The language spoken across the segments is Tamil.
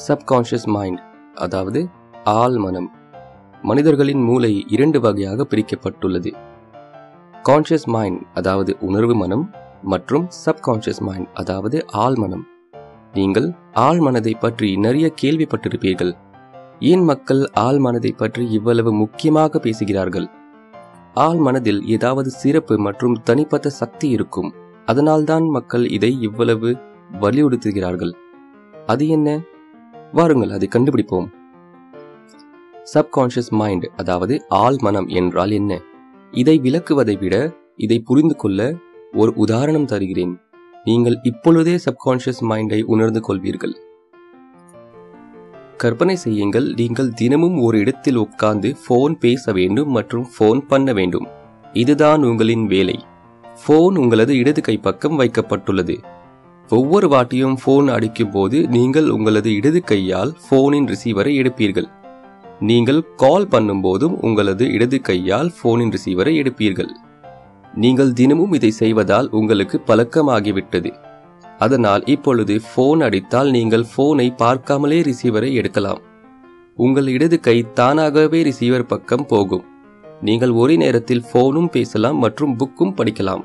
சப்கான்ஷியஸ் மைண்ட் அதாவது ஆள் மனம் மனிதர்களின் மூளை இரண்டு வகையாக பிரிக்கப்பட்டுள்ளது கான்ஷியஸ் மைண்ட் அதாவது உணர்வு மனம் மற்றும் சப்கான்ஷியஸ் மைண்ட் அதாவது ஆள் மனம் நீங்கள் ஆள் மனதை பற்றி நிறைய கேள்விப்பட்டிருப்பீர்கள் ஏன் மக்கள் ஆள் மனதை பற்றி இவ்வளவு முக்கியமாக பேசுகிறார்கள் ஆள் மனதில் ஏதாவது சிறப்பு மற்றும் தனிப்பட்ட சக்தி இருக்கும் அதனால்தான் மக்கள் இதை இவ்வளவு வலியுறுத்துகிறார்கள் அது என்ன வாருங்கள் அதை கண்டுபிடிப்போம் சப்கான்ஷியஸ் மைண்ட் அதாவது ஆள் மனம் என்றால் என்ன இதை விளக்குவதை விட இதை புரிந்து கொள்ள ஒரு உதாரணம் தருகிறேன் நீங்கள் இப்பொழுதே சப்கான்ஷியஸ் மைண்டை உணர்ந்து கொள்வீர்கள் கற்பனை செய்யுங்கள் நீங்கள் தினமும் ஒரு இடத்தில் உட்கார்ந்து ஃபோன் பேச வேண்டும் மற்றும் ஃபோன் பண்ண வேண்டும் இதுதான் உங்களின் வேலை ஃபோன் உங்களது இடது கை பக்கம் வைக்கப்பட்டுள்ளது ஒவ்வொரு வாட்டியும் ஃபோன் அடிக்கும் போது நீங்கள் உங்களது இடது கையால் ஃபோனின் ரிசீவரை எடுப்பீர்கள் நீங்கள் கால் பண்ணும்போதும் உங்களது இடது கையால் ஃபோனின் ரிசீவரை எடுப்பீர்கள் நீங்கள் தினமும் இதை செய்வதால் உங்களுக்கு பழக்கமாகிவிட்டது அதனால் இப்பொழுது ஃபோன் அடித்தால் நீங்கள் ஃபோனை பார்க்காமலே ரிசீவரை எடுக்கலாம் உங்கள் இடது கை தானாகவே ரிசீவர் பக்கம் போகும் நீங்கள் ஒரே நேரத்தில் ஃபோனும் பேசலாம் மற்றும் புக்கும் படிக்கலாம்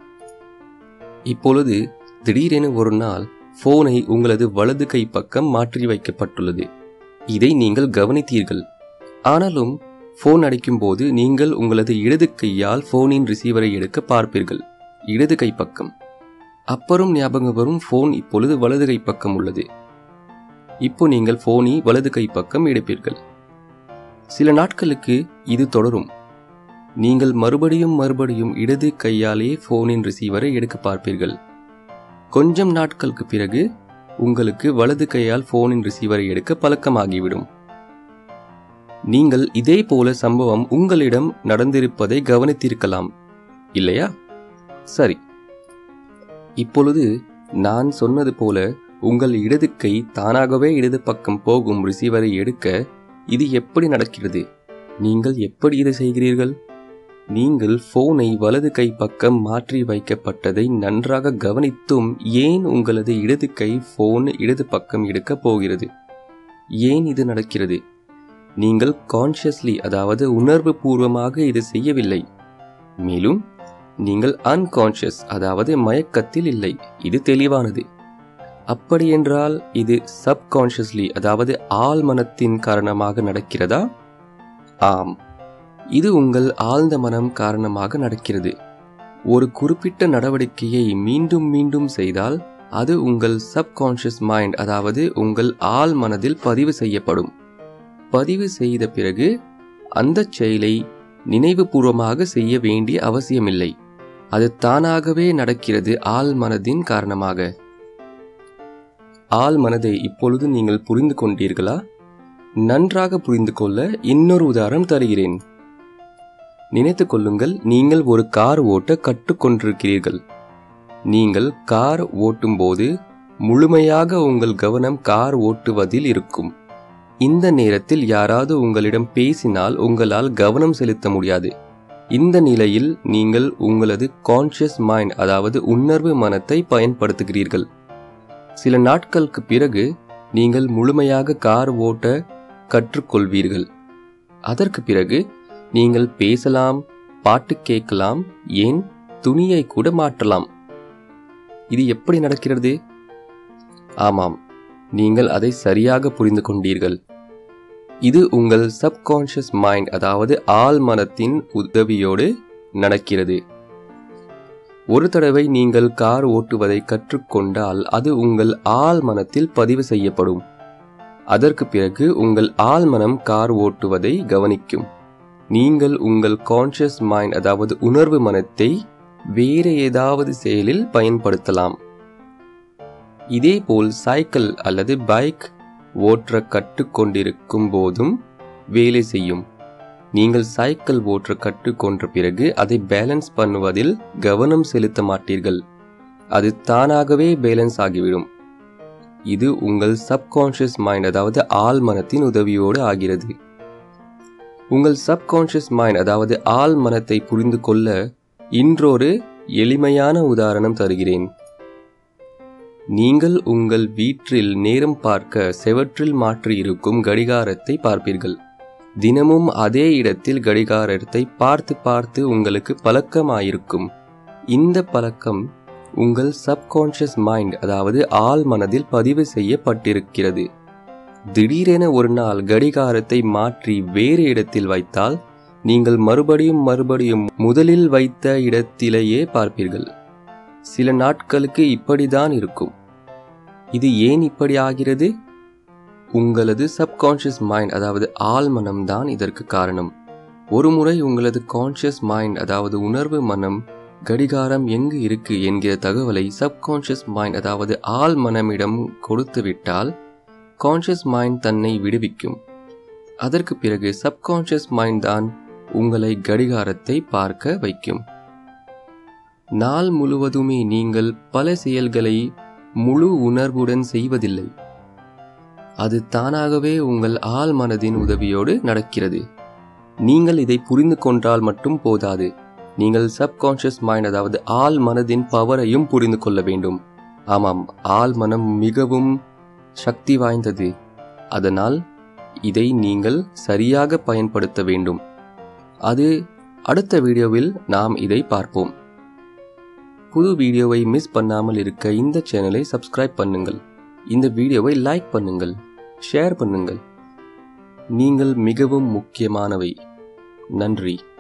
இப்பொழுது திடீரென ஒரு நாள் ஃபோனை உங்களது வலது கை பக்கம் மாற்றி வைக்கப்பட்டுள்ளது இதை நீங்கள் கவனித்தீர்கள் ஆனாலும் ஃபோன் அடிக்கும் போது நீங்கள் உங்களது இடது கையால் ஃபோனின் ரிசீவரை எடுக்க பார்ப்பீர்கள் இடது கை பக்கம் அப்புறம் ஞாபகம் வரும் ஃபோன் இப்பொழுது வலது கை பக்கம் உள்ளது இப்போ நீங்கள் ஃபோனை வலது கை பக்கம் எடுப்பீர்கள் சில நாட்களுக்கு இது தொடரும் நீங்கள் மறுபடியும் மறுபடியும் இடது கையாலே ஃபோனின் ரிசீவரை எடுக்க பார்ப்பீர்கள் கொஞ்சம் நாட்களுக்கு பிறகு உங்களுக்கு வலது கையால் ஃபோனின் ரிசீவரை எடுக்க பழக்கமாகிவிடும் நீங்கள் இதே போல சம்பவம் உங்களிடம் நடந்திருப்பதை கவனித்திருக்கலாம் இல்லையா சரி இப்பொழுது நான் சொன்னது போல உங்கள் இடது கை தானாகவே இடது பக்கம் போகும் ரிசீவரை எடுக்க இது எப்படி நடக்கிறது நீங்கள் எப்படி இதை செய்கிறீர்கள் நீங்கள் போனை வலது கை பக்கம் மாற்றி வைக்கப்பட்டதை நன்றாக கவனித்தும் ஏன் உங்களது இடது கை போன் இடது பக்கம் எடுக்க போகிறது ஏன் இது நடக்கிறது நீங்கள் கான்ஷியஸ்லி அதாவது உணர்வு பூர்வமாக இது செய்யவில்லை மேலும் நீங்கள் அன்கான்ஷியஸ் அதாவது மயக்கத்தில் இல்லை இது தெளிவானது அப்படியென்றால் இது சப்கான்ஷியஸ்லி அதாவது ஆள் மனத்தின் காரணமாக நடக்கிறதா ஆம் இது உங்கள் ஆழ்ந்த மனம் காரணமாக நடக்கிறது ஒரு குறிப்பிட்ட நடவடிக்கையை மீண்டும் மீண்டும் செய்தால் அது உங்கள் சப்கான்ஷியஸ் மைண்ட் அதாவது உங்கள் ஆள் மனதில் பதிவு செய்யப்படும் பதிவு செய்த பிறகு அந்த செயலை நினைவுபூர்வமாக செய்ய வேண்டிய அவசியமில்லை அது தானாகவே நடக்கிறது ஆள் மனதின் காரணமாக ஆள் மனதை இப்பொழுது நீங்கள் புரிந்து கொண்டீர்களா நன்றாக புரிந்து கொள்ள இன்னொரு உதாரணம் தருகிறேன் நினைத்துக் கொள்ளுங்கள் நீங்கள் ஒரு கார் ஓட்ட கற்றுக்கொண்டிருக்கிறீர்கள் நீங்கள் கார் ஓட்டும்போது முழுமையாக உங்கள் கவனம் கார் ஓட்டுவதில் இருக்கும் இந்த நேரத்தில் யாராவது உங்களிடம் பேசினால் உங்களால் கவனம் செலுத்த முடியாது இந்த நிலையில் நீங்கள் உங்களது கான்ஷியஸ் மைண்ட் அதாவது உணர்வு மனத்தை பயன்படுத்துகிறீர்கள் சில நாட்களுக்கு பிறகு நீங்கள் முழுமையாக கார் ஓட்ட கற்றுக்கொள்வீர்கள் அதற்கு பிறகு நீங்கள் பேசலாம் பாட்டு கேட்கலாம் ஏன் துணியை கூட மாற்றலாம் இது எப்படி நடக்கிறது ஆமாம் நீங்கள் அதை சரியாக புரிந்து கொண்டீர்கள் இது உங்கள் சப்கான்ஷியஸ் மைண்ட் அதாவது ஆள் மனத்தின் உதவியோடு நடக்கிறது ஒரு தடவை நீங்கள் கார் ஓட்டுவதை கற்றுக்கொண்டால் அது உங்கள் ஆள் மனத்தில் பதிவு செய்யப்படும் அதற்கு பிறகு உங்கள் ஆள் மனம் கார் ஓட்டுவதை கவனிக்கும் நீங்கள் உங்கள் கான்ஷியஸ் மைண்ட் அதாவது உணர்வு மனத்தை வேறு ஏதாவது செயலில் பயன்படுத்தலாம் இதேபோல் சைக்கிள் அல்லது பைக் ஓற்ற கற்றுக்கொண்டிருக்கும் போதும் வேலை செய்யும் நீங்கள் சைக்கிள் ஓற்ற கற்றுக்கொண்ட பிறகு அதை பேலன்ஸ் பண்ணுவதில் கவனம் செலுத்த மாட்டீர்கள் அது தானாகவே பேலன்ஸ் ஆகிவிடும் இது உங்கள் சப்கான்ஷியஸ் மைண்ட் அதாவது ஆள் மனத்தின் உதவியோடு ஆகிறது உங்கள் சப்கான்ஷியஸ் மைண்ட் அதாவது ஆள் மனத்தை புரிந்து கொள்ள இன்றொரு எளிமையான உதாரணம் தருகிறேன் நீங்கள் உங்கள் வீட்டில் நேரம் பார்க்க செவற்றில் மாற்றியிருக்கும் கடிகாரத்தை பார்ப்பீர்கள் தினமும் அதே இடத்தில் கடிகாரத்தை பார்த்து பார்த்து உங்களுக்கு பழக்கமாயிருக்கும் இந்த பழக்கம் உங்கள் சப்கான்ஷியஸ் மைண்ட் அதாவது ஆள் மனதில் பதிவு செய்யப்பட்டிருக்கிறது திடீரென ஒரு நாள் கடிகாரத்தை மாற்றி வேறு இடத்தில் வைத்தால் நீங்கள் மறுபடியும் மறுபடியும் முதலில் வைத்த இடத்திலேயே பார்ப்பீர்கள் சில நாட்களுக்கு இப்படிதான் இருக்கும் இது ஏன் இப்படி ஆகிறது உங்களது சப்கான்ஷியஸ் மைண்ட் அதாவது ஆள் மனம்தான் இதற்கு காரணம் ஒருமுறை உங்களது கான்ஷியஸ் மைண்ட் அதாவது உணர்வு மனம் கடிகாரம் எங்கு இருக்கு என்கிற தகவலை சப்கான்ஷியஸ் மைண்ட் அதாவது ஆள் மனமிடம் கொடுத்து விட்டால் கான்ஷியஸ் மைண்ட் தன்னை விடுவிக்கும் அதற்கு பிறகு சப்கான்ஷியஸ் மைண்ட் தான் உங்களை கடிகாரத்தை பார்க்க வைக்கும் நாள் முழுவதுமே நீங்கள் பல செயல்களை முழு உணர்வுடன் செய்வதில்லை அது தானாகவே உங்கள் ஆள் மனதின் உதவியோடு நடக்கிறது நீங்கள் இதை புரிந்து கொண்டால் மட்டும் போதாது நீங்கள் சப்கான்ஷியஸ் மைண்ட் அதாவது ஆள் மனதின் பவரையும் புரிந்து கொள்ள வேண்டும் ஆமாம் ஆள் மனம் மிகவும் சக்தி வாய்ந்தது அதனால் இதை நீங்கள் சரியாக பயன்படுத்த வேண்டும் அது அடுத்த வீடியோவில் நாம் இதை பார்ப்போம் புது வீடியோவை மிஸ் பண்ணாமல் இருக்க இந்த சேனலை சப்ஸ்கிரைப் பண்ணுங்கள் இந்த வீடியோவை லைக் பண்ணுங்கள் ஷேர் பண்ணுங்கள் நீங்கள் மிகவும் முக்கியமானவை நன்றி